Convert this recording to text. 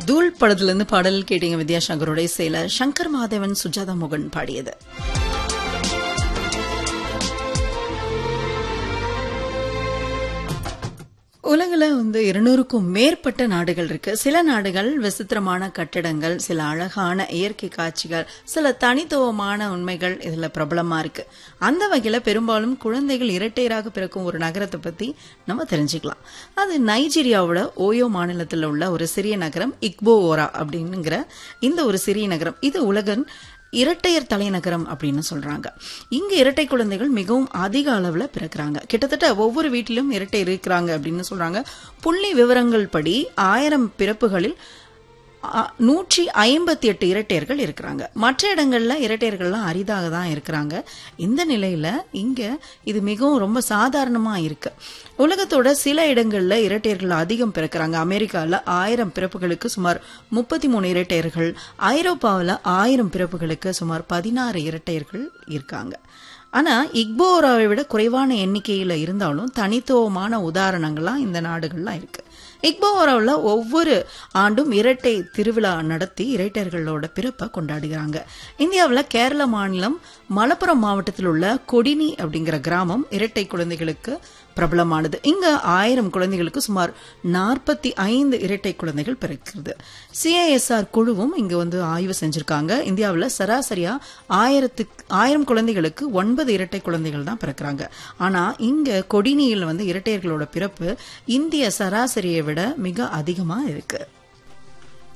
தூள் படத்துல இருந்து பாடல் கேட்டீங்க வித்யாசாகரோட இசையில சங்கர் மாதவன் சுஜாதா மோகன் பாடியது உலகில் வந்து இருநூறுக்கும் மேற்பட்ட நாடுகள் இருக்கு சில நாடுகள் விசித்திரமான கட்டிடங்கள் சில அழகான இயற்கை காட்சிகள் சில தனித்துவமான உண்மைகள் இதுல பிரபலமா இருக்கு அந்த வகையில பெரும்பாலும் குழந்தைகள் இரட்டையராக பிறக்கும் ஒரு நகரத்தை பத்தி நம்ம தெரிஞ்சுக்கலாம் அது நைஜீரியாவோட ஓயோ மாநிலத்தில் உள்ள ஒரு சிறிய நகரம் இக்போவோரா அப்படிங்கிற இந்த ஒரு சிறிய நகரம் இது உலகின் இரட்டையர் தலைநகரம் அப்படின்னு சொல்றாங்க இங்க இரட்டை குழந்தைகள் மிகவும் அதிக அளவுல பிறக்கிறாங்க கிட்டத்தட்ட ஒவ்வொரு வீட்டிலும் இரட்டை இருக்கிறாங்க அப்படின்னு சொல்றாங்க புள்ளி விவரங்கள் படி ஆயிரம் பிறப்புகளில் நூற்றி ஐம்பத்தி எட்டு இரட்டையர்கள் இருக்கிறாங்க மற்ற இடங்கள்ல இரட்டையர்கள்லாம் அரிதாக தான் இருக்கிறாங்க இந்த நிலையில இங்க இது மிகவும் ரொம்ப சாதாரணமா இருக்கு உலகத்தோட சில இடங்கள்ல இரட்டையர்கள் அதிகம் பிறக்கிறாங்க அமெரிக்காவில் ஆயிரம் பிறப்புகளுக்கு சுமார் முப்பத்தி மூணு இரட்டையர்கள் ஐரோப்பாவில் ஆயிரம் பிறப்புகளுக்கு சுமார் பதினாறு இரட்டையர்கள் இருக்காங்க ஆனா இக்போராவை விட குறைவான எண்ணிக்கையில இருந்தாலும் தனித்துவமான உதாரணங்கள்லாம் இந்த நாடுகள்லாம் இருக்கு இக்போராவில் ஒவ்வொரு ஆண்டும் இரட்டை திருவிழா நடத்தி இரட்டையர்களோட பிறப்பை கொண்டாடுகிறாங்க இந்தியாவில் கேரள மாநிலம் மலப்புரம் மாவட்டத்தில் உள்ள கொடினி அப்படிங்கிற கிராமம் இரட்டை குழந்தைகளுக்கு பிரபலமானது இங்க ஆயிரம் குழந்தைகளுக்கு சுமார் நாற்பத்தி ஐந்து இரட்டை குழந்தைகள் பிறக்கிறது சிஐஎஸ்ஆர் குழுவும் இங்க வந்து ஆய்வு செஞ்சிருக்காங்க இந்தியாவில் சராசரியா ஆயிரத்து ஆயிரம் குழந்தைகளுக்கு ஒன்பது இரட்டை குழந்தைகள் தான் பிறக்கிறாங்க ஆனா இங்க கொடினியில் வந்து இரட்டையர்களோட பிறப்பு இந்திய சராசரியை விட மிக அதிகமா இருக்கு